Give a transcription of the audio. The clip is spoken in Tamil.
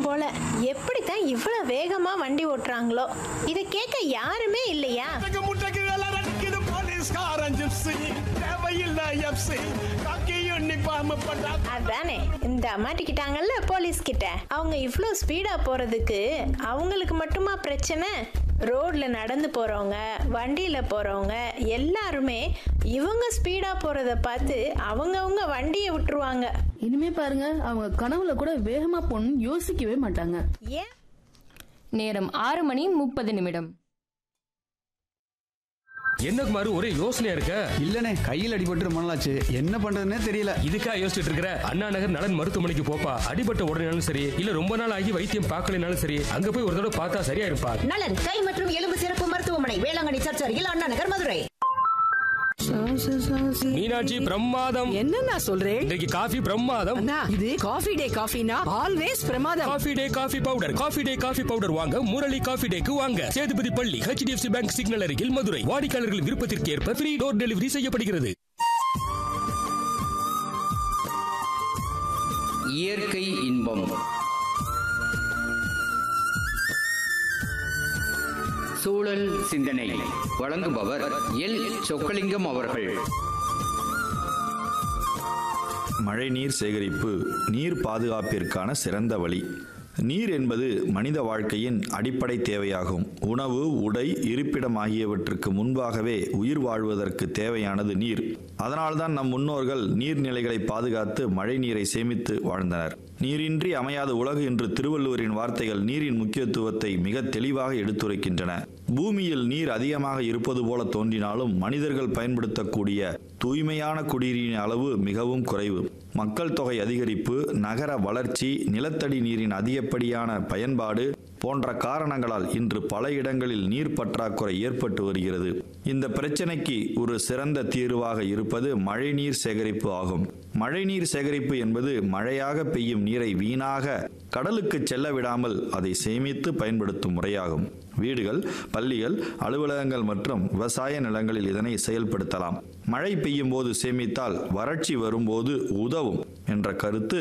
போல எப்படித்தான் இவ்வளவு வேகமா வண்டி ஓட்டுறாங்களோ இதை கேட்க யாருமே இல்லையா முட்டைக்கு முட்டைக்கு அலறடிக்குது போலீஸ்காரன் ஜிப்ஸி தேவையில்லை எப்சி காக்கி யூனிஃபார்ம் போட்டா அதானே இந்த மாட்டிக்கிட்டாங்கல்ல போலீஸ் கிட்ட அவங்க இவ்வளோ ஸ்பீடா போறதுக்கு அவங்களுக்கு மட்டுமா பிரச்சனை ரோட்ல நடந்து போறவங்க வண்டியில போறவங்க எல்லாருமே இவங்க ஸ்பீடா போறத பார்த்து அவங்கவங்க வண்டியை விட்டுருவாங்க இனிமே பாருங்க அவங்க கனவுல கூட வேகமா போகணும்னு யோசிக்கவே மாட்டாங்க ஏன் நேரம் ஆறு மணி முப்பது நிமிடம் என்ன குமாரு ஒரே யோசனையா இருக்க இல்லனே கையில் அடிபட்டு ரொம்ப நாளாச்சு என்ன பண்றதுன்னே தெரியல இதுக்கா யோசிச்சுட்டு இருக்கிற அண்ணா நகர் நலன் மருத்துவமனைக்கு போப்பா அடிபட்ட உடனேனாலும் சரி இல்ல ரொம்ப நாள் ஆகி வைத்தியம் பார்க்கலனாலும் சரி அங்க போய் ஒரு தடவை பார்த்தா சரியா இருப்பா நலன் கை மற்றும் எலும்பு சிறப்பு மருத்துவமனை வேளாங்கண்ணி சர்ச் அருகில் அண்ணா நகர் மதுரை மீனாட்சி பிரமாதம் என்னண்ணா சொல்றேன் இன்றைக்கு காஃபி பிரமாதம் அண்ணா இது காஃபி டே காஃபினா ஆல்வேஸ் பிரமாதம் coffee day coffee powder coffee day coffee powder வாங்க முரளி காஃபி டேக்கு வாங்க சேதுபதி பள்ளி ஹெச்டிஎஃப்சி பேங்க் சிக்னல் அருகில் மதுரை வாடிக்கையாளர்கள் விருப்பத்திற்கு ஏற்ப ஃப்ரீ டோர் டெலிவரி செய்யப்படுகிறது இயற்கை இன்பம் சூழல் சிந்தனை வழங்குபவர் எல் சொக்கலிங்கம் அவர்கள் மழைநீர் சேகரிப்பு நீர் பாதுகாப்பிற்கான சிறந்த வழி நீர் என்பது மனித வாழ்க்கையின் அடிப்படை தேவையாகும் உணவு உடை இருப்பிடம் ஆகியவற்றுக்கு முன்பாகவே உயிர் வாழ்வதற்கு தேவையானது நீர் அதனால்தான் நம் முன்னோர்கள் நீர்நிலைகளை பாதுகாத்து மழை நீரை சேமித்து வாழ்ந்தனர் நீரின்றி அமையாத உலகு என்று திருவள்ளுவரின் வார்த்தைகள் நீரின் முக்கியத்துவத்தை மிக தெளிவாக எடுத்துரைக்கின்றன பூமியில் நீர் அதிகமாக இருப்பது போல தோன்றினாலும் மனிதர்கள் பயன்படுத்தக்கூடிய தூய்மையான குடிநீரின் அளவு மிகவும் குறைவு மக்கள் தொகை அதிகரிப்பு நகர வளர்ச்சி நிலத்தடி நீரின் அதிகப்படியான பயன்பாடு போன்ற காரணங்களால் இன்று பல இடங்களில் நீர் பற்றாக்குறை ஏற்பட்டு வருகிறது இந்த பிரச்சனைக்கு ஒரு சிறந்த தீர்வாக இருப்பது மழைநீர் சேகரிப்பு ஆகும் மழைநீர் சேகரிப்பு என்பது மழையாக பெய்யும் நீரை வீணாக கடலுக்கு செல்ல விடாமல் அதை சேமித்து பயன்படுத்தும் முறையாகும் வீடுகள் பள்ளிகள் அலுவலகங்கள் மற்றும் விவசாய நிலங்களில் இதனை செயல்படுத்தலாம் மழை பெய்யும் போது சேமித்தால் வறட்சி வரும்போது உதவும் என்ற கருத்து